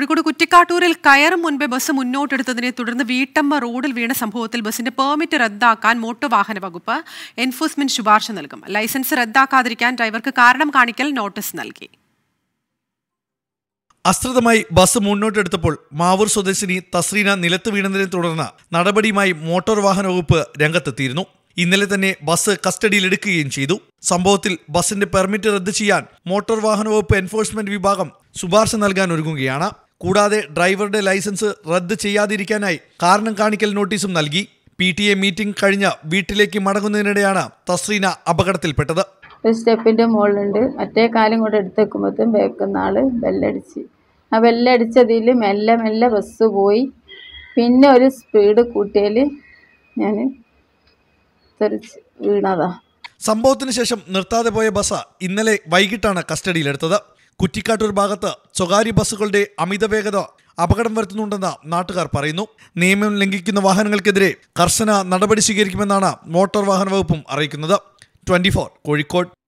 കോഴിക്കോട് കുറ്റിക്കാട്ടൂരിൽ കയറും മുൻപേ ബസ് മുന്നോട്ടെടുത്തതിനെ തുടർന്ന് വീട്ടമ്മ റോഡിൽ വീണ സംഭവത്തിൽ ബസിന്റെ പെർമിറ്റ് റദ്ദാക്കാൻ മോട്ടോർ വാഹന വകുപ്പ് എൻഫോഴ്സ്മെന്റ് ശുപാർശ നൽകും ലൈസൻസ് റദ്ദാക്കാതിരിക്കാൻ ഡ്രൈവർക്ക് കാരണം കാണിക്കൽ നോട്ടീസ് നൽകി അശ്രിതമായി ബസ് മുന്നോട്ടെടുത്തപ്പോൾ മാവൂർ സ്വദേശിനി തസ്രീന നിലത്ത് വീണതിനെ തുടർന്ന് നടപടിയുമായി മോട്ടോർ വാഹന വകുപ്പ് രംഗത്തെത്തിയിരുന്നു ഇന്നലെ തന്നെ ബസ് കസ്റ്റഡിയിലെടുക്കുകയും ചെയ്തു സംഭവത്തിൽ ബസിന്റെ പെർമിറ്റ് റദ്ദ് ചെയ്യാൻ മോട്ടോർ വാഹന വകുപ്പ് എൻഫോഴ്സ്മെന്റ് വിഭാഗം ശുപാർശ നൽകാൻ ഒരുങ്ങുകയാണ് കൂടാതെ ഡ്രൈവറുടെ ലൈസൻസ് റദ്ദ് ചെയ്യാതിരിക്കാനായി കാരണം കാണിക്കൽ നോട്ടീസും നൽകി പി ടി എ മീറ്റിംഗ് കഴിഞ്ഞ് വീട്ടിലേക്ക് മടങ്ങുന്നതിനിടെയാണ് തസ്രീന അപകടത്തിൽപ്പെട്ടത് ഒരു സ്റ്റെപ്പിൻ്റെ മുകളിലുണ്ട് മറ്റേ കാലും കൂടെ എടുത്ത് വെക്കുമ്പോഴത്തേക്കും ബേക്കുന്ന ആൾ ബെല്ലടിച്ച് ആ ബെല്ലടിച്ചതിൽ മെല്ലെ മെല്ലെ ബസ് പോയി പിന്നെ ഒരു സ്പീഡ് കൂട്ടിയാൽ ഞാൻ തെറിച്ച് വീണതാ സംഭവത്തിന് ശേഷം നിർത്താതെ പോയ ബസ് ഇന്നലെ വൈകിട്ടാണ് കസ്റ്റഡിയിലെടുത്തത് കുറ്റിക്കാട്ടൂർ ഭാഗത്ത് സ്വകാര്യ ബസ്സുകളുടെ അമിത വേഗത അപകടം വരുത്തുന്നുണ്ടെന്ന് നാട്ടുകാർ പറയുന്നു നിയമം ലംഘിക്കുന്ന വാഹനങ്ങൾക്കെതിരെ കർശന നടപടി സ്വീകരിക്കുമെന്നാണ് മോട്ടോർ വാഹന വകുപ്പും അറിയിക്കുന്നത് ട്വന്റി കോഴിക്കോട്